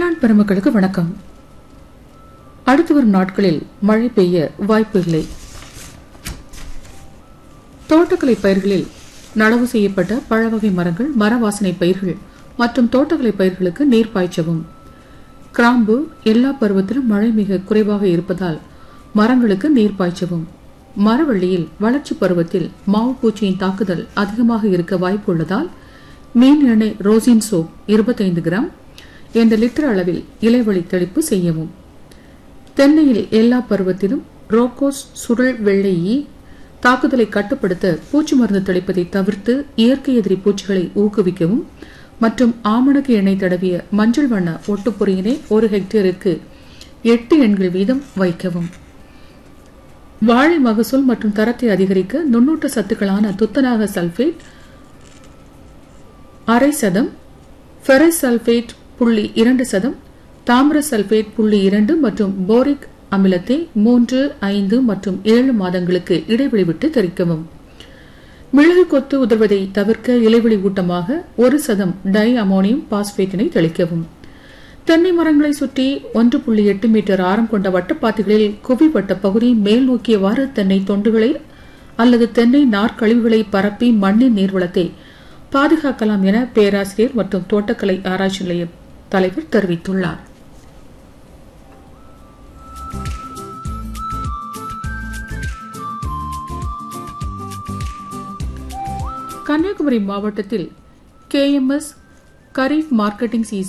வேளாண் பெருமக்களுக்கு வணக்கம் அடுத்து வரும் நாட்களில் மழை பெய்ய வாய்ப்பு இல்லை தோட்டக்கலை பயிர்களில் நடவு செய்யப்பட்ட பழவகை மரங்கள் மர வாசனை பயிர்கள் மற்றும் தோட்டக்கலை பயிர்களுக்கு நீர் பாய்ச்சவும் கிராம்பு எல்லா பருவத்திலும் மழை மிக குறைவாக இருப்பதால் மரங்களுக்கு நீர் பாய்ச்சவும் மரவள்ளியில் வளர்ச்சி பருவத்தில் மாவு பூச்சியின் தாக்குதல் அதிகமாக இருக்க வாய்ப்பு உள்ளதால் மீன் எண்ணெய் ரோசின் சோப் இருபத்தைந்து கிராம் என்ற லிட்டர் அளவில் இலைவழி தெளிப்பு செய்யவும் தென்னையில் எல்லா பருவத்திலும் ரோகோஸ் சுருள் வெள்ளை ஈ தாக்குதலை கட்டுப்படுத்த பூச்சி மருந்து தெளிப்பதை தவிர்த்து இயற்கை எதிரி பூச்சிகளை ஊக்குவிக்கவும் மற்றும் ஆமணக்கு எண்ணெய் தடவிய மஞ்சள் வண்ண ஒட்டுப்பொறியினை ஒரு ஹெக்டேருக்கு எட்டு எண்கள் வீதம் வைக்கவும் வாழை மகசூல் மற்றும் தரத்தை அதிகரிக்க நுண்ணூட்ட சத்துக்களான துத்தநாக சல்பேட் அரை சதம் ஃபெரஸ் சல்பேட் புள்ளி இரண்டு சதம் தாமிர சல்பேட் புள்ளி இரண்டு மற்றும் போரிக் அமிலத்தை மூன்று ஐந்து மற்றும் ஏழு மாதங்களுக்கு இடைவெளி விட்டு தெளிக்கவும் மிளகு கொத்து உதர்வதை தவிர்க்க இலைவெளி ஊட்டமாக ஒரு சதம் டை அமோனியம் பாஸ்பேட்டினை தெளிக்கவும் தென்னை மரங்களை சுற்றி ஒன்று புள்ளி எட்டு மீட்டர் ஆரம் கொண்ட வட்டப்பாத்திகளில் குவிப்பட்ட பகுதி மேல் நோக்கியவாறு தென்னை தொண்டுகளை அல்லது தென்னை நார்க்கழிவுகளை பரப்பி மண்ணின் நீர்வளத்தை பாதுகாக்கலாம் என பேராசிரியர் மற்றும் தோட்டக்கலை ஆராய்ச்சி நிலைய தலைவர் தெரிவித்துள்ளார் கன்னியாகுமரி மாவட்டத்தில் கேஎம்எஸ் கரீஃப் மார்க்கெட்டிங் சீசன்